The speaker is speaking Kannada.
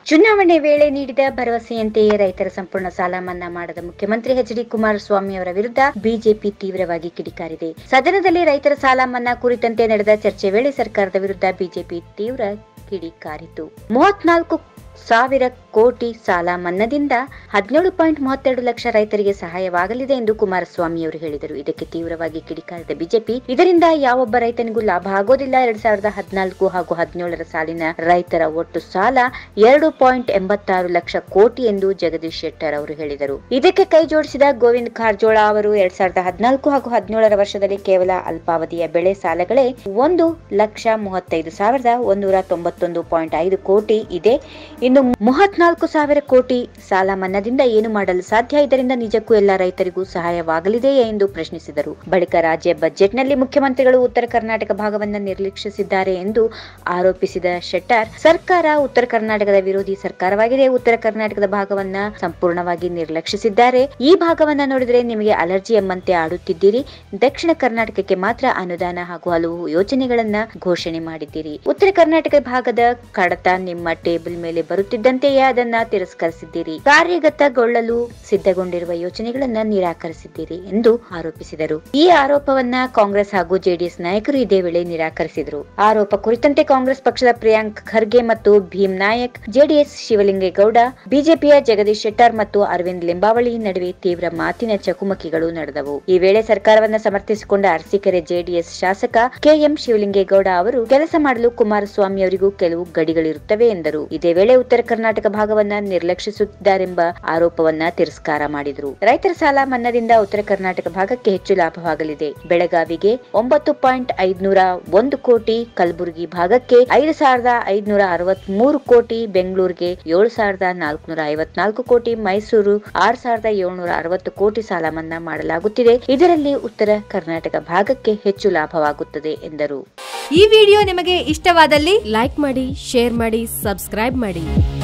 ಚುನಾವಣೆ ವೇಳೆ ನೀಡಿದ ಭರವಸೆಯಂತೆಯೇ ರೈತರ ಸಂಪೂರ್ಣ ಸಾಲ ಮನ್ನಾ ಮಾಡದ ಮುಖ್ಯಮಂತ್ರಿ ಎಚ್ ಡಿ ಕುಮಾರಸ್ವಾಮಿ ಅವರ ವಿರುದ್ಧ ಬಿಜೆಪಿ ತೀವ್ರವಾಗಿ ಕಿಡಿಕಾರಿದೆ ಸದನದಲ್ಲಿ ರೈತರ ಸಾಲ ಮನ್ನಾ ಕುರಿತಂತೆ ನಡೆದ ಚರ್ಚೆ ವೇಳೆ ಸರ್ಕಾರದ ವಿರುದ್ಧ ಬಿಜೆಪಿ ತೀವ್ರ ಕಿಡಿಕಾರಿತು ಮೂವತ್ನಾಲ್ಕು ಸಾವಿರ ಕೋಟಿ ಸಾಲ ಮನ್ನಾದಿಂದ ಹದಿನೇಳು ಪಾಯಿಂಟ್ ಮೂವತ್ತೆರಡು ಲಕ್ಷ ರೈತರಿಗೆ ಸಹಾಯವಾಗಲಿದೆ ಎಂದು ಕುಮಾರಸ್ವಾಮಿ ಅವರು ಹೇಳಿದರು ಇದಕ್ಕೆ ತೀವ್ರವಾಗಿ ಕಿಡಿಕಾರಿದ ಬಿಜೆಪಿ ಇದರಿಂದ ಯಾವೊಬ್ಬ ರೈತನಿಗೂ ಲಾಭ ಆಗೋದಿಲ್ಲ ಎರಡ್ ಸಾವಿರದ ಹದಿನಾಲ್ಕು ಹಾಗೂ ಹದಿನೇಳರ ಸಾಲಿನ ರೈತರ ಒಟ್ಟು ಸಾಲ ಎರಡು ಪಾಯಿಂಟ್ ಎಂಬತ್ತಾರು ಲಕ್ಷ ಕೋಟಿ ಎಂದು ಜಗದೀಶ್ ಶೆಟ್ಟರ್ ಅವರು ಹೇಳಿದರು ಇದಕ್ಕೆ ಕೈ ಜೋಡಿಸಿದ ಗೋವಿಂದ್ ಕಾರಜೋಳ ಅವರು ಎರಡ್ ಸಾವಿರದ ಹದಿನಾಲ್ಕು ಹಾಗೂ ಹದಿನೇಳರ ವರ್ಷದಲ್ಲಿ ಕೇವಲ ಅಲ್ಪಾವಧಿಯ ಬೆಳೆ ಸಾಲಗಳೇ ಒಂದು ಲಕ್ಷ ಮೂವತ್ತೈದು ಸಾವಿರದ ಒಂದೂರ ತೊಂಬತ್ತೊಂದು ಪಾಯಿಂಟ್ ಐದು ಕೋಟಿ ಇದೆ ಇನ್ನು ಮೂವತ್ನಾಲ್ಕು ಸಾವಿರ ಕೋಟಿ ಸಾಲ ಮನ್ನಾದಿಂದ ಏನು ಮಾಡಲು ಸಾಧ್ಯ ಇದರಿಂದ ನಿಜಕ್ಕೂ ಎಲ್ಲ ರೈತರಿಗೂ ಸಹಾಯವಾಗಲಿದೆಯೇ ಎಂದು ಪ್ರಶ್ನಿಸಿದರು ಬಳಿಕ ರಾಜ್ಯ ಬಜೆಟ್ನಲ್ಲಿ ಮುಖ್ಯಮಂತ್ರಿಗಳು ಉತ್ತರ ಕರ್ನಾಟಕ ಭಾಗವನ್ನು ನಿರ್ಲಕ್ಷಿಸಿದ್ದಾರೆ ಎಂದು ಆರೋಪಿಸಿದ ಶೆಟ್ಟರ್ ಸರ್ಕಾರ ಉತ್ತರ ಕರ್ನಾಟಕದ ವಿರೋಧಿ ಸರ್ಕಾರವಾಗಿದೆ ಉತ್ತರ ಕರ್ನಾಟಕದ ಭಾಗವನ್ನ ಸಂಪೂರ್ಣವಾಗಿ ನಿರ್ಲಕ್ಷಿಸಿದ್ದಾರೆ ಈ ಭಾಗವನ್ನ ನೋಡಿದರೆ ನಿಮಗೆ ಅಲರ್ಜಿ ಎಂಬಂತೆ ಆಡುತ್ತಿದ್ದೀರಿ ದಕ್ಷಿಣ ಕರ್ನಾಟಕಕ್ಕೆ ಮಾತ್ರ ಅನುದಾನ ಹಾಗೂ ಹಲವು ಯೋಜನೆಗಳನ್ನ ಘೋಷಣೆ ಮಾಡಿದ್ದೀರಿ ಉತ್ತರ ಕರ್ನಾಟಕ ಭಾಗದ ಕಡತ ನಿಮ್ಮ ಟೇಬಲ್ ಮೇಲೆ ಬರುತ್ತಿದ್ದಂತೆಯೇ ಅದನ್ನ ತಿರಸ್ಕರಿಸಿದ್ದೀರಿ ಕಾರ್ಯಗತಗೊಳ್ಳಲು ಸಿದ್ಧಗೊಂಡಿರುವ ಯೋಜನೆಗಳನ್ನ ನಿರಾಕರಿಸಿದ್ದೀರಿ ಎಂದು ಆರೋಪಿಸಿದರು ಈ ಆರೋಪವನ್ನ ಕಾಂಗ್ರೆಸ್ ಹಾಗೂ ಜೆಡಿಎಸ್ ನಾಯಕರು ಇದೇ ವೇಳೆ ನಿರಾಕರಿಸಿದರು ಆರೋಪ ಕುರಿತಂತೆ ಕಾಂಗ್ರೆಸ್ ಪಕ್ಷದ ಪ್ರಿಯಾಂಕ್ ಖರ್ಗೆ ಮತ್ತು ಭೀಮ್ ನಾಯಕ್ ಜೆಡಿಎಸ್ ಶಿವಲಿಂಗೇಗೌಡ ಬಿಜೆಪಿಯ ಜಗದೀಶ್ ಶೆಟ್ಟರ್ ಮತ್ತು ಅರವಿಂದ್ ಲಿಂಬಾವಳಿ ನಡುವೆ ತೀವ್ರ ಮಾತಿನ ಚಕಮಕಿಗಳು ನಡೆದವು ಈ ವೇಳೆ ಸರ್ಕಾರವನ್ನ ಸಮರ್ಥಿಸಿಕೊಂಡ ಅರಸೀಕೆರೆ ಜೆಡಿಎಸ್ ಶಾಸಕ ಕೆಎಂ ಶಿವಲಿಂಗೇಗೌಡ ಅವರು ಕೆಲಸ ಮಾಡಲು ಕುಮಾರಸ್ವಾಮಿ ಅವರಿಗೂ ಕೆಲವು ಗಡಿಗಳಿರುತ್ತವೆ ಎಂದರು ಇದೇ ವೇಳೆ ಉತ್ತರ ಕರ್ನಾಟಕ ಭಾಗವನ್ನ ನಿರ್ಲಕ್ಷಿಸುತ್ತಿದ್ದಾರೆಂಬ ಆರೋಪವನ್ನ ತಿರಸ್ಕಾರ ಮಾಡಿದರು ರೈತರ ಸಾಲ ಮನ್ನಾದಿಂದ ಉತ್ತರ ಕರ್ನಾಟಕ ಭಾಗಕ್ಕೆ ಹೆಚ್ಚು ಲಾಭವಾಗಲಿದೆ ಬೆಳಗಾವಿಗೆ ಒಂಬತ್ತು ಪಾಯಿಂಟ್ ಐದ್ನೂರ ಒಂದು ಕೋಟಿ ಕಲಬುರಗಿ ಭಾಗಕ್ಕೆ ಐದು ಸಾವಿರದ ಐದ್ನೂರ ಅರವತ್ ಮೂರು ಕೋಟಿ ಬೆಂಗಳೂರಿಗೆ ಏಳು ಸಾವಿರದ ನಾಲ್ಕುನೂರ ಐವತ್ನಾಲ್ಕು ಕೋಟಿ ಮೈಸೂರು ಆರು ಸಾವಿರದ ಏಳ್ನೂರ ಅರವತ್ತು ಕೋಟಿ ಸಾಲ ಮನ್ನಾ ಮಾಡಲಾಗುತ್ತಿದೆ ಇದರಲ್ಲಿ ಉತ್ತರ ಕರ್ನಾಟಕ ಭಾಗಕ್ಕೆ ಹೆಚ್ಚು ಲಾಭವಾಗುತ್ತದೆ ಎಂದರು ಈ ವಿಡಿಯೋ ನಿಮಗೆ ಇಷ್ಟವಾದಲ್ಲಿ ಲೈಕ್ ಮಾಡಿ ಶೇರ್ ಮಾಡಿ ಸಬ್ಸ್ಕ್ರೈಬ್ ಮಾಡಿ